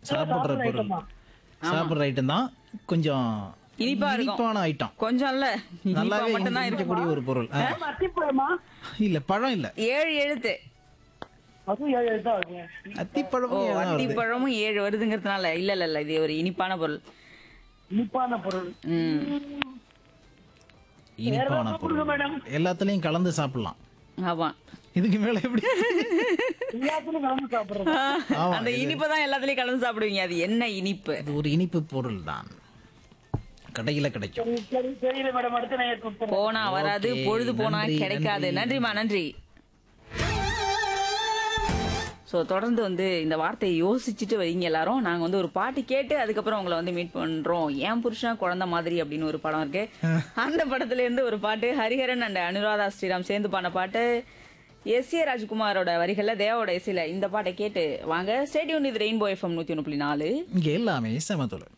சாப்பிடுற பொருள் சாப்பிடுற ஐட்டம் தான் கொஞ்சம் இனிப்பா இருக்கும். இனிப்பான ஐட்டம் கொஞ்சம் இல்ல இனிப்பா நல்லாவே மட்டும்தான் இருக்கும் இருக்கக்கூடிய ஒரு பொருள் ஆ. அத்திப்பழமா இல்ல பழம் இல்ல ஏழு எழுத்து அதுவும் ஏழு எழுத்தா வருங்க ஓ அத்திப்பழமும் ஏன் வருது அத்திப்பழமும் ஏழு வருதுங்கிறதுனால இல்ல இல்ல இல்ல இது ஒரு இனிப்பான பொருள் இனிப்பான பொருள் ம் இனிப்பான கொடுங்க பொருள் மேடம் எல்லாத்துலயும் கலந்து சாப்பிடலாம் ஆமா இதுக்கு மேல எப்படி எல்லாத்துலயும் கலந்து சாப்பிடுறது ஆமா, அந்த இனிப்பை தான் எல்லாத்துலயும் கலந்து சாப்பிடுவீங்க அது என்ன இனிப்பு இது ஒரு இனிப்பு பொருள் தான் கடையில கிடைக்கும் சரி, சரி தெரியல மேடம் அடுத்த நான் கொடுத்துறேன் போனா வராது Okay, பொழுது போனா நன்றி, கிடைக்காது நன்றி. நன்றிமா நன்றி ஸோ தொடர்ந்து வந்து இந்த வார்த்தையை யோசிச்சுட்டு வைங்க எல்லாரும் நாங்க வந்து ஒரு பாட்டு கேட்டு அதுக்கப்புறம் உங்களை வந்து மீட் பண்றோம் ஏன் புருஷன் குழந்தை மாதிரி அப்படின்னு ஒரு படம் இருக்கு அந்த படத்துல இருந்து ஒரு பாட்டு ஹரிஹரன் அண்ட் அனுராதா ஸ்ரீராம் சேர்ந்து பாடின பாட்டு எஸ் ஏ ராஜ்குமாரோட வரிகள்ல தேவோட இசையில இந்த பாட்டை கேட்டு வாங்க ஸ்டேடியம் இது ரெயின்போ எஃப்எம் நூத்தி ஒன்று புள்ளி நாலு இங்க எல்லாமே சமத்துள்ள